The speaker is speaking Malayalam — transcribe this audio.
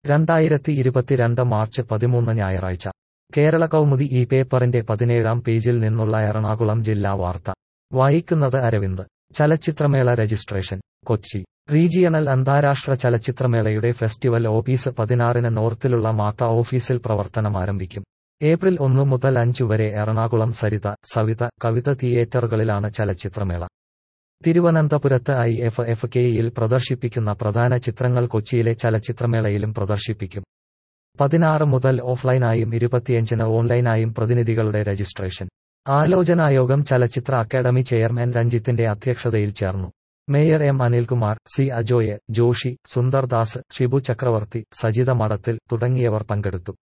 രണ്ടായിരത്തി ഇരുപത്തിരണ്ട് മാർച്ച് പതിമൂന്ന് ഞായറാഴ്ച കേരള കൗമുദി ഈ പേപ്പറിന്റെ പതിനേഴാം പേജിൽ നിന്നുള്ള എറണാകുളം ജില്ലാ വാർത്ത വായിക്കുന്നത് അരവിന്ദ് ചലച്ചിത്രമേള രജിസ്ട്രേഷൻ കൊച്ചി റീജിയണൽ അന്താരാഷ്ട്ര ചലച്ചിത്രമേളയുടെ ഫെസ്റ്റിവൽ ഓഫീസ് പതിനാറിന് നോർത്തിലുള്ള മാത്ത ഓഫീസിൽ പ്രവർത്തനം ആരംഭിക്കും ഏപ്രിൽ ഒന്നു മുതൽ അഞ്ചു വരെ എറണാകുളം സരിത സവിത കവിത തിയേറ്ററുകളിലാണ് ചലച്ചിത്രമേള തിരുവനന്തപുരത്ത് ഐ എഫ് എഫ് കെയിൽ പ്രദർശിപ്പിക്കുന്ന പ്രധാന ചിത്രങ്ങൾ കൊച്ചിയിലെ ചലച്ചിത്രമേളയിലും പ്രദർശിപ്പിക്കും പതിനാറ് മുതൽ ഓഫ്ലൈനായും ഇരുപത്തിയഞ്ചിന് ഓൺലൈനായും പ്രതിനിധികളുടെ രജിസ്ട്രേഷൻ ആലോചനായോഗം ചലച്ചിത്ര അക്കാദമി ചെയർമാൻ രഞ്ജിത്തിന്റെ അധ്യക്ഷതയിൽ ചേർന്നു mayor M Anilkumar C Ajoy Joshi Sundardas Shibu Chakravarthy Sajitha മഠത്തിൽ തുടങ്ങിയവർ പങ്കെടുത്തു